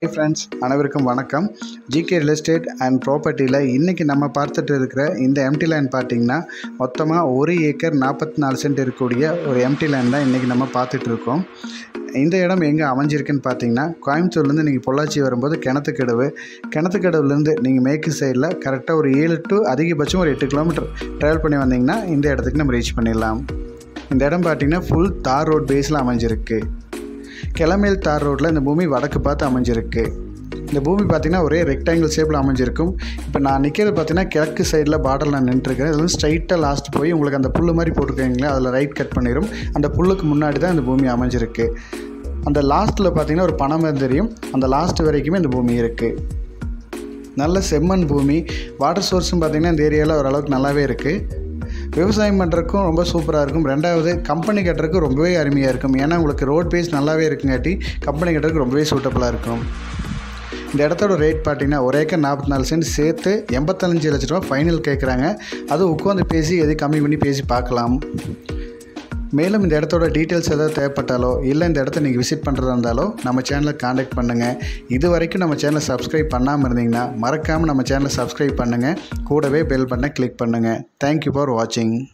ஹே friends அனைவருக்கும் வணக்கம் GK real estate and ப்ராப்பர்ட்டியில் இன்றைக்கி நம்ம பார்த்துட்டு இருக்கிற இந்த எம்டி லேண்ட் பார்த்தீங்கன்னா மொத்தமாக ஒரு ஏக்கர் நாற்பத்தி நாலு சென்ட் இருக்கக்கூடிய ஒரு எம்டி லேண்ட் தான் இன்றைக்கி நம்ம பார்த்துட்டு இருக்கோம் இந்த இடம் எங்கே அமைஞ்சிருக்குன்னு பார்த்தீங்கன்னா கோயம்புத்தூர்லேருந்து நீங்கள் பொள்ளாச்சி வரும்போது கிணத்துக்கடவு கிணத்துக்கடவுலேருந்து நீங்கள் மேற்கு சைடில் கரெக்டாக ஒரு ஏழு டு அதிகபட்சம் ஒரு எட்டு கிலோமீட்டர் ட்ராவல் பண்ணி வந்தீங்கன்னா இந்த இடத்துக்கு நம்ம ரீச் பண்ணிடலாம் இந்த இடம் பார்த்தீங்கன்னா ஃபுல் தார் ரோட் பேஸில் அமைஞ்சிருக்கு கிளமேல் தார் ரோட்டில் இந்த பூமி வடக்கு பார்த்து அமைஞ்சிருக்கு இந்த பூமி பார்த்திங்கன்னா ஒரே ரெக்டாங்கிள் ஷேப்பில் அமைஞ்சிருக்கும் இப்போ நான் நிற்கிறது பார்த்தீங்கன்னா கிழக்கு சைடில் பார்டரில் நான் நின்றுருக்கேன் இது வந்து ஸ்ட்ரைட்டாக லாஸ்ட் போய் உங்களுக்கு அந்த புல் மாதிரி போட்டிருக்கீங்களே அதில் ரைட் கட் பண்ணிடும் அந்த புல்லுக்கு முன்னாடி தான் இந்த பூமி அமைஞ்சிருக்கு அந்த லாஸ்ட்டில் பார்த்தீங்கன்னா ஒரு பணம் தெரியும் அந்த லாஸ்ட் வரைக்குமே இந்த பூமி இருக்குது நல்ல செம்மண் பூமி வாட்டர் சோர்ஸும் பார்த்திங்கன்னா இந்த ஏரியாவில் ஓரளவுக்கு நல்லாவே இருக்குது விவசாயம் பண்ணுறதுக்கும் ரொம்ப சூப்பராக இருக்கும் ரெண்டாவது கம்பெனி கட்டுறதுக்கு ரொம்பவே அருமையாக இருக்கும் ஏன்னா உங்களுக்கு ரோட் பேஸ் நல்லாவே இருக்குங்காட்டி கம்பெனி கட்டுறதுக்கு ரொம்பவே சூட்டபுளாக இருக்கும் இந்த இடத்தோட ரேட் பார்த்தீங்கன்னா ஒரு ஏக்கர் நாற்பத்தி நாலு சென்ட் சேர்த்து எண்பத்தஞ்சு லட்ச ரூபா ஃபைனல் கேட்குறாங்க அது உட்காந்து பேசி எது கம்மி பண்ணி பேசி பார்க்கலாம் மேலும் இந்த இடத்தோட டீட்டெயில்ஸ் ஏதாவது தேவைப்பட்டாலோ இல்லை இந்த இடத்த நீங்கள் விசிட் பண்ணுறதா இருந்தாலோ நம்ம சேனலை காண்டாக்ட் பண்ணுங்கள் இது வரைக்கும் நம்ம சேனலை சப்ஸ்கிரைப் பண்ணாமல் இருந்தீங்கன்னா மறக்காமல் நம்ம சேனலை சப்ஸ்கிரைப் பண்ணுங்கள் கூடவே பெல் பட்டனை கிளிக் பண்ணுங்கள் தேங்க்யூ ஃபார் வாட்சிங்